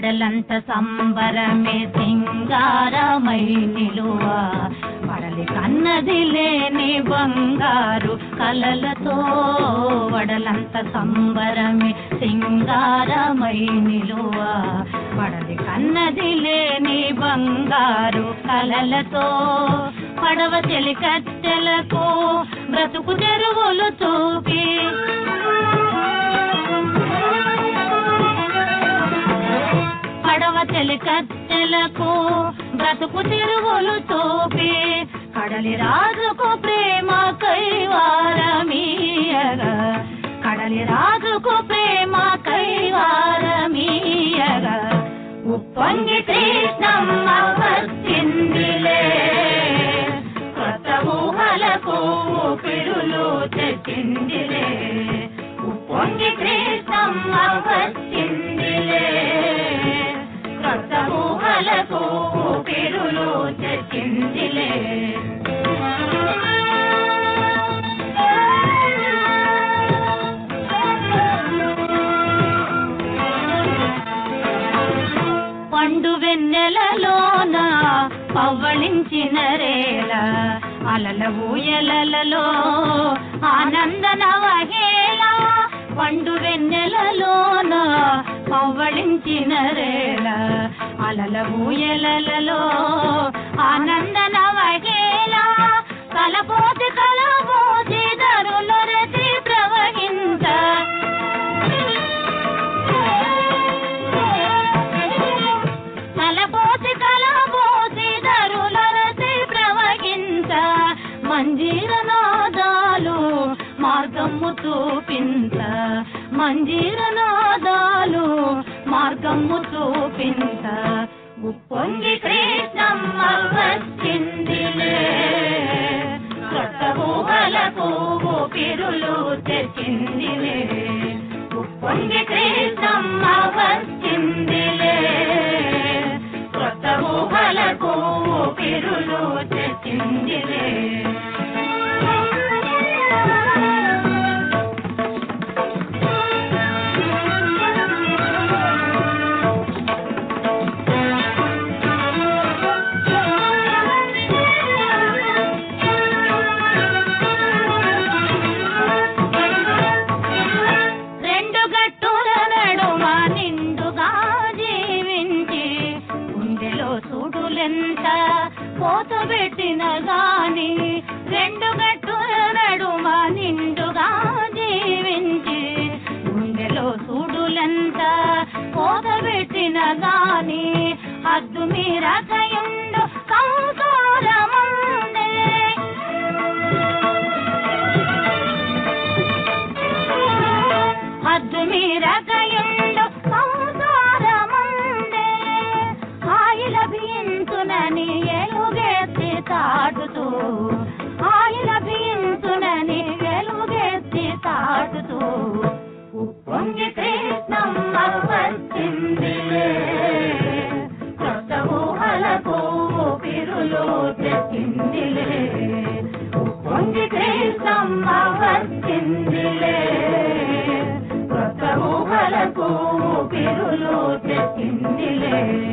వడలంత సంబరమే సింగారమై నిలువ వడలి కన్నది లేని బంగారు కలలతో వడలంత సంబరమే సింగారమై నిలువ వడలి కన్నది లేని బంగారు కలలతో పడవ చెలికత్తెలకు బ్రతుకు తెరువులు చూపి పడవ చెలికత్తెలకు బ్రతుకు తిరువులు చూపి కడలి రాజుకు ప్రేమ కైవారమీయగా కడలి రాజుకు ప్రేమ కైవారమీయగా ఉప్పొంగి కృష్ణమ్మ వచ్చిందిలే కొత్త ఊహలకు పిరులు తెచ్చిందిలే ఉప్పొంగి కృష్ణమ్మ వచ్చిందిలే కొత్త ఊహలకు పిరులు తెచ్చిందిలే పండు వెన్నెలలోన పవ్వళించిన రేల అలల ఊయలలో ఆనంద నవహేళ పండు వెన్నెలలోన పవ్వళించిన రేల అలల ఊయలలో ఆనంద నవహేళ కలపోతి కలపోతి ధరులొరసి ప్రవహించ కలపోసి కలపోసి ధరులరసి ప్రవహించ మంజీర నాదాలు మార్గము చూపించ మంజీర నాదాలు మార్గము చూపించ ఉప్పొంగి కృష్ణమ్మ వచ్చిందిలే కొత్త ఊహలకు పిరులు తెచ్చిందిలే ఉప్పొంగి కృష్ణమ్మ వచ్చిందిలే కొత్త ఊహలకు పిరులు తెచ్చిందిలే రెండు గట్టుల నడుమ నిండుగా జీవించి గుండెలో చూడులెంత పోత పెట్టిన గాని రెండు గట్టుల నడుమ నిండుగా జీవించి గుండెలో చూడులెంత పోత పెట్టిన గాని హద్దు మీరకయుండు సంసారముండే హద్దు మీరకయుండు సంసారముండే హాయిల బింతునని ఎలుగెత్తి తాటుతూ హాయిల బింతునని ఎలుగెత్తి తాటుతూ ఉప్పొంగి కృష్ణమ్మ వచ్చిందిలే కొత్త ఊహలకు పిరులు తెచ్చిందిలే ఉప్పొంగి కృష్ణమ్మ వచ్చిందిలే కొత్త ఊహలకు పిరులు తెచ్చిందిలే